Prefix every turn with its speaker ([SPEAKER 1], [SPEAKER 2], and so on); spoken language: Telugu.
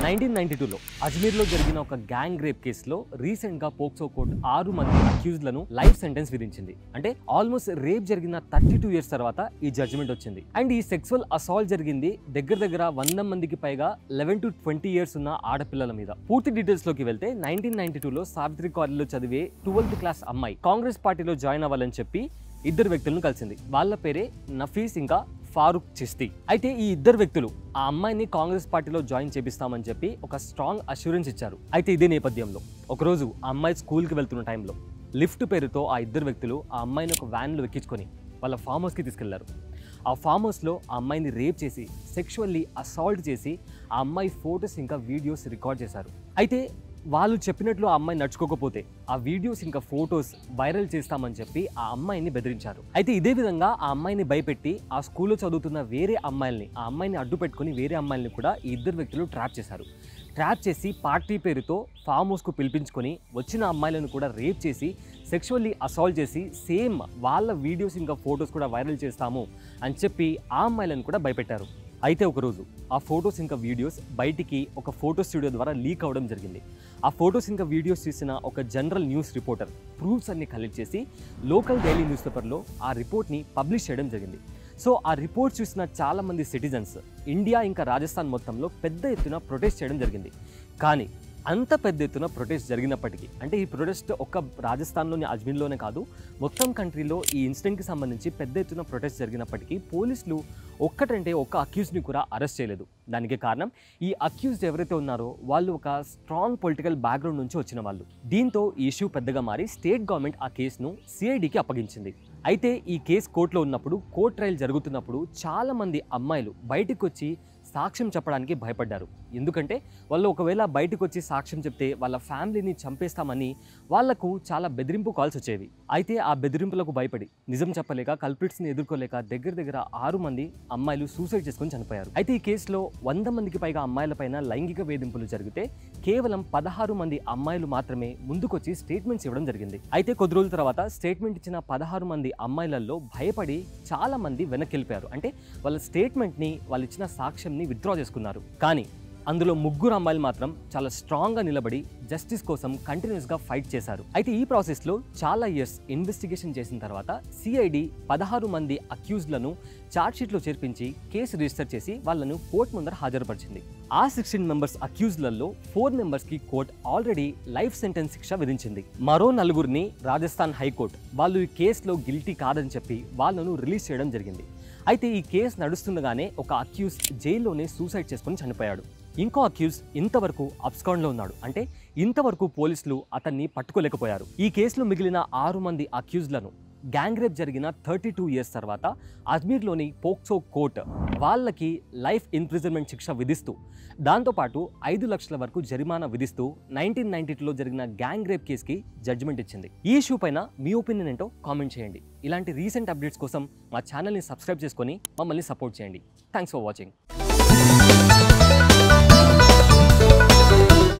[SPEAKER 1] నైన్టీన్ నైన్టీ టూలో అజ్మీర్లో జరిగిన ఒక గ్యాంగ్ రేప్ కేసులో రీసెంట్ గా పోక్సో కోర్టు ఆరు మంది అక్యూజ్లను లైఫ్ సెంటెన్స్ విధించింది అంటే ఆల్మోస్ట్ రేప్ జరిగిన థర్టీ టూ ఇయర్స్ తర్వాత ఈ జడ్జిమెంట్ వచ్చింది అండ్ ఈ సెక్సువల్ అసాల్ట్ జరిగింది దగ్గర దగ్గర వంద మందికి పైగా లెవెన్ టు ట్వంటీ ఇయర్స్ ఉన్న ఆడపిల్లల మీద పూర్తి డీటెయిల్స్ లోకి వెళ్తే నైన్టీన్ నైన్టీ టూలో సావిత్రి కాలేజ్లో చదివే ట్వెల్త్ క్లాస్ అమ్మాయి కాంగ్రెస్ పార్టీలో జాయిన్ అవ్వాలని చెప్పి ఇద్దరు వ్యక్తులను కలిసింది వాళ్ళ పేరే నఫీస్ ఇంకా ఫారూక్ చిస్తి అయితే ఈ ఇద్దరు వ్యక్తులు ఆ అమ్మాయిని కాంగ్రెస్ పార్టీలో జాయిన్ చేపిస్తామని చెప్పి ఒక స్ట్రాంగ్ అష్యూరెన్స్ ఇచ్చారు అయితే ఇదే నేపథ్యంలో ఒకరోజు ఆ అమ్మాయి స్కూల్కి వెళ్తున్న టైంలో లిఫ్ట్ పేరుతో ఆ ఇద్దరు వ్యక్తులు ఆ అమ్మాయిని ఒక వ్యాన్లో ఎక్కించుకొని వాళ్ళ ఫామ్ హౌస్కి తీసుకెళ్లారు ఆ ఫామ్ హౌస్లో ఆ అమ్మాయిని రేప్ చేసి సెక్షువల్లీ అసాల్ట్ చేసి ఆ అమ్మాయి ఫొటోస్ ఇంకా వీడియోస్ రికార్డ్ చేశారు అయితే వాళ్ళు చెప్పినట్లు ఆ అమ్మాయి నడుచుకోకపోతే ఆ వీడియోస్ ఇంకా ఫొటోస్ వైరల్ చేస్తామని చెప్పి ఆ అమ్మాయిని బెదిరించారు అయితే ఇదే విధంగా ఆ అమ్మాయిని భయపెట్టి ఆ స్కూల్లో చదువుతున్న వేరే అమ్మాయిల్ని ఆ అమ్మాయిని అడ్డు పెట్టుకుని వేరే అమ్మాయిల్ని కూడా ఈ ఇద్దరు వ్యక్తులు ట్రాప్ చేశారు ట్రాప్ చేసి పార్టీ పేరుతో ఫామ్ హౌస్కు పిలిపించుకొని వచ్చిన అమ్మాయిలను కూడా రేప్ చేసి సెక్షువల్లీ అసాల్ట్ చేసి సేమ్ వాళ్ళ వీడియోస్ ఇంకా ఫొటోస్ కూడా వైరల్ చేస్తాము అని చెప్పి ఆ అమ్మాయిలను కూడా భయపెట్టారు అయితే ఒకరోజు ఆ ఫొటోస్ ఇంకా వీడియోస్ బయటికి ఒక ఫోటో స్టూడియో ద్వారా లీక్ అవ్వడం జరిగింది ఆ ఫొటోస్ ఇంకా వీడియోస్ చూసిన ఒక జనరల్ న్యూస్ రిపోర్టర్ ప్రూఫ్స్ అన్ని కలెక్ట్ చేసి లోకల్ డైలీ న్యూస్ పేపర్లో ఆ రిపోర్ట్ని పబ్లిష్ చేయడం జరిగింది సో ఆ రిపోర్ట్ చూసిన చాలామంది సిటిజన్స్ ఇండియా ఇంకా రాజస్థాన్ మొత్తంలో పెద్ద ఎత్తున ప్రొటెస్ట్ చేయడం జరిగింది కానీ అంత పెద్ద ఎత్తున ప్రొటెస్ట్ జరిగినప్పటికీ అంటే ఈ ప్రొటెస్ట్ ఒక్క రాజస్థాన్లోని అజ్మీర్లోనే కాదు మొత్తం కంట్రీలో ఈ ఇన్సిడెంట్కి సంబంధించి పెద్ద ఎత్తున ప్రొటెస్ట్ జరిగినప్పటికీ పోలీసులు ఒక్కటంటే ఒక్క అక్యూజ్ని కూడా అరెస్ట్ చేయలేదు దానికి కారణం ఈ అక్యూజ్డ్ ఎవరైతే ఉన్నారో వాళ్ళు ఒక స్ట్రాంగ్ పొలిటికల్ బ్యాక్గ్రౌండ్ నుంచి వచ్చిన వాళ్ళు దీంతో ఈ ఇష్యూ పెద్దగా మారి స్టేట్ గవర్నమెంట్ ఆ కేసును సిఐడికి అప్పగించింది అయితే ఈ కేసు కోర్టులో ఉన్నప్పుడు కోర్ట్ ట్రయల్ జరుగుతున్నప్పుడు చాలా మంది అమ్మాయిలు బయటకు వచ్చి సాక్ష్యం చెప్పడానికి భయపడ్డారు ఎందుకంటే వాళ్ళు ఒకవేళ బయటకు వచ్చి సాక్ష్యం చెప్తే వాళ్ళ ఫ్యామిలీని చంపేస్తామని వాళ్లకు చాలా బెదిరింపు కాల్స్ వచ్చేవి అయితే ఆ బెదిరింపులకు భయపడి నిజం చెప్పలేక కల్ప్రిట్స్ని ఎదుర్కోలేక దగ్గర దగ్గర ఆరు మంది అమ్మాయిలు సూసైడ్ చేసుకొని చనిపోయారు అయితే ఈ కేసులో వంద మందికి పైగా అమ్మాయిలపైన లైంగిక వేధింపులు జరిగితే కేవలం పదహారు మంది అమ్మాయిలు మాత్రమే ముందుకొచ్చి స్టేట్మెంట్స్ ఇవ్వడం జరిగింది అయితే కొద్ది రోజుల తర్వాత స్టేట్మెంట్ ఇచ్చిన పదహారు మంది అమ్మాయిలలో భయపడి చాలా మంది వెనక్కి వెళ్ళిపోయారు అంటే వాళ్ళ స్టేట్మెంట్ని వాళ్ళు ఇచ్చిన సాక్ష్యంని విత్డ్రా చేసుకున్నారు కానీ అందులో ముగ్గురు అమ్మాయిలు మాత్రం చాలా స్ట్రాంగ్గా నిలబడి జస్టిస్ కోసం కంటిన్యూస్గా ఫైట్ చేశారు అయితే ఈ ప్రాసెస్లో చాలా ఇయర్స్ ఇన్వెస్టిగేషన్ చేసిన తర్వాత సిఐడి పదహారు మంది అక్యూజ్లను ఛార్జ్షీట్లో చేర్పించి కేసు రిజిస్టర్ చేసి వాళ్ళను కోర్టు ముందర హాజరుపరిచింది ఆ సిక్స్టీన్ మెంబర్స్ అక్యూజ్లలో ఫోర్ మెంబర్స్కి కోర్ట్ ఆల్రెడీ లైఫ్ సెంటెన్స్ శిక్ష విధించింది మరో నలుగురిని రాజస్థాన్ హైకోర్టు వాళ్ళు ఈ కేసులో గిల్టీ కాదని చెప్పి వాళ్ళను రిలీజ్ చేయడం జరిగింది అయితే ఈ కేసు నడుస్తుండగానే ఒక అక్యూజ్ జైల్లోనే సూసైడ్ చేసుకుని చనిపోయాడు ఇంకో అక్యూజ్ ఇంతవరకు అబ్స్కాండ్లో ఉన్నాడు అంటే ఇంతవరకు పోలీసులు అతన్ని పట్టుకోలేకపోయారు ఈ కేసులో మిగిలిన ఆరు మంది అక్యూజ్లను గ్యాంగ్ రేప్ జరిగిన థర్టీ టూ ఇయర్స్ తర్వాత అజ్మీర్లోని పోక్సో కోర్ట్ వాళ్ళకి లైఫ్ ఇంప్రిజన్మెంట్ శిక్ష విధిస్తూ దాంతోపాటు ఐదు లక్షల వరకు జరిమానా విధిస్తూ నైన్టీన్ నైన్టీ టూలో జరిగిన గ్యాంగ్ రేప్ కేసుకి జడ్జిమెంట్ ఇచ్చింది ఈ ఇష్యూ పైన మీ ఒపీనియన్ ఏంటో కామెంట్ చేయండి ఇలాంటి రీసెంట్ అప్డేట్స్ కోసం మా ఛానల్ని సబ్స్క్రైబ్ చేసుకొని మమ్మల్ని సపోర్ట్ చేయండి థ్యాంక్స్ ఫర్ వాచింగ్